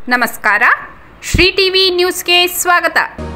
ನಮಸ್ಕಾರ ಶ್ರೀ ಟಿವಿ ನ್ಯೂಸ್ಗೆ ಸ್ವಾಗತ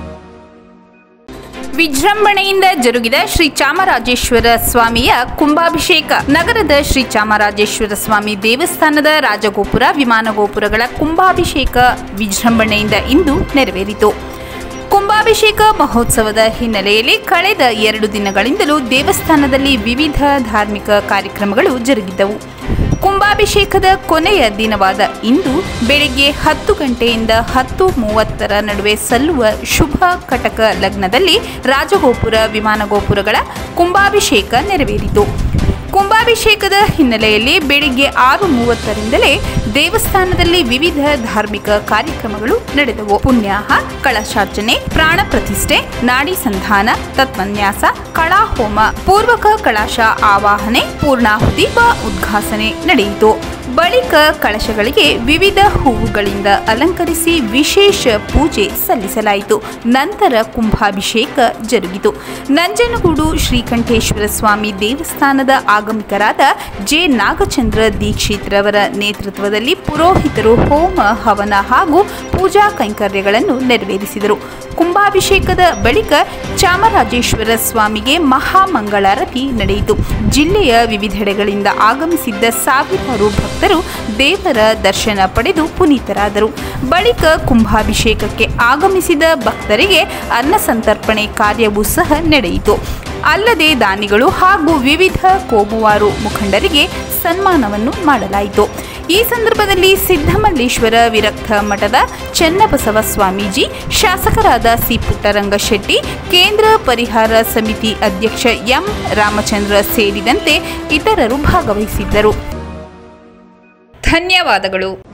ವಿಜೃಂಭಣೆಯಿಂದ ಜರುಗಿದ ಶ್ರೀ ಚಾಮರಾಜೇಶ್ವರ ಸ್ವಾಮಿಯ ಕುಂಭಾಭಿಷೇಕ ನಗರದ ಶ್ರೀ ಚಾಮರಾಜೇಶ್ವರ ಸ್ವಾಮಿ ದೇವಸ್ಥಾನದ ರಾಜಗೋಪುರ ವಿಮಾನ ಗೋಪುರಗಳ ಕುಂಭಾಭಿಷೇಕ ವಿಜೃಂಭಣೆಯಿಂದ ಇಂದು ನೆರವೇರಿತು ಕುಂಭಾಭಿಷೇಕ ಮಹೋತ್ಸವದ ಹಿನ್ನೆಲೆಯಲ್ಲಿ ಕಳೆದ ಎರಡು ದಿನಗಳಿಂದಲೂ ದೇವಸ್ಥಾನದಲ್ಲಿ ವಿವಿಧ ಧಾರ್ಮಿಕ ಕಾರ್ಯಕ್ರಮಗಳು ಜರುಗಿದ್ದವು ಕುಂಭಾಭಿಷೇಕದ ಕೊನೆಯ ದಿನವಾದ ಇಂದು ಬೆಳಿಗ್ಗೆ ಹತ್ತು ಗಂಟೆಯಿಂದ ಹತ್ತು ಮೂವತ್ತರ ನಡುವೆ ಸಲ್ಲುವ ಶುಭ ಕಟಕ ಲಗ್ನದಲ್ಲಿ ರಾಜಗೋಪುರ ವಿಮಾನ ಗೋಪುರಗಳ ಕುಂಭಾಭಿಷೇಕ ನೆರವೇರಿತು ಕುಂಭಾಭಿಷೇಕದ ಹಿನ್ನೆಲೆಯಲ್ಲಿ ಬೆಳಿಗ್ಗೆ ಆರು ಮೂವತ್ತರಿಂದಲೇ ದೇವಸ್ಥಾನದಲ್ಲಿ ವಿವಿಧ ಧಾರ್ಮಿಕ ಕಾರ್ಯಕ್ರಮಗಳು ನಡೆದವು ಪುಣ್ಯಾಹ ಕಳಶಾರ್ಚನೆ ಪ್ರಾಣ ಪ್ರತಿಷ್ಠೆ ನಾಡಿ ಸಂಧಾನ ತತ್ವನ್ಯಾಸ ಕಳಾಹೋಮ ಪೂರ್ವಕ ಕಳಶ ಆವಾಹನೆ ಪೂರ್ಣಾಹುತಿ ವ ಉದ್ಘಾಸನೆ ನಡೆಯಿತು ಬಳಿಕ ಕಳಶಗಳಿಗೆ ವಿವಿಧ ಹೂವುಗಳಿಂದ ಅಲಂಕರಿಸಿ ವಿಶೇಷ ಪೂಜೆ ಸಲ್ಲಿಸಲಾಯಿತು ನಂತರ ಕುಂಭಾಭಿಷೇಕ ಜರುಗಿತು ನಂಜನಗೂಡು ಶ್ರೀಕಂಠೇಶ್ವರ ಸ್ವಾಮಿ ದೇವಸ್ಥಾನದ ಆಗಮಿಕರಾದ ಜೆ ನಾಗಚಂದ್ರ ದೀಕ್ಷಿತ್ರವರ ನೇತೃತ್ವದಲ್ಲಿ ಪುರೋಹಿತರು ಹೋಮ ಹವನ ಹಾಗೂ ಪೂಜಾ ಕೈಂಕರ್ಯಗಳನ್ನು ನೆರವೇರಿಸಿದರು ಕುಂಭಾಭಿಷೇಕದ ಬಳಿಕ ಚಾಮರಾಜೇಶ್ವರ ಸ್ವಾಮಿಗೆ ಮಹಾಮಂಗಳಾರತಿ ನಡೆಯಿತು ಜಿಲ್ಲೆಯ ವಿವಿಧೆಡೆಗಳಿಂದ ಆಗಮಿಸಿದ್ದ ಸಾವಿರಾರು ಭಕ್ತರು ದೇವರ ದರ್ಶನ ಪಡೆದು ಪುನೀತರಾದರು ಬಳಿಕ ಕುಂಭಾಭಿಷೇಕಕ್ಕೆ ಆಗಮಿಸಿದ ಭಕ್ತರಿಗೆ ಅನ್ನ ಸಂತರ್ಪಣೆ ಕಾರ್ಯವೂ ಸಹ ನಡೆಯಿತು ಅಲ್ಲದೆ ದಾನಿಗಳು ಹಾಗೂ ವಿವಿಧ ಕೋಮುವಾರು ಮುಖಂಡರಿಗೆ ಸನ್ಮಾನವನ್ನು ಮಾಡಲಾಯಿತು ಈ ಸಂದರ್ಭದಲ್ಲಿ ಸಿದ್ದಮಲ್ಲೇಶ್ವರ ವಿರಕ್ತ ಮಠದ ಚನ್ನಬಸವ ಸ್ವಾಮೀಜಿ ಶಾಸಕರಾದ ಸಿ ಪುಟ್ಟರಂಗ ಶೆಟ್ಟಿ ಕೇಂದ್ರ ಪರಿಹಾರ ಸಮಿತಿ ಅಧ್ಯಕ್ಷ ಎಂ ರಾಮಚಂದ್ರ ಸೇರಿದಂತೆ ಇತರರು ಭಾಗವಹಿಸಿದ್ದರು ಧನ್ಯವಾದಗಳು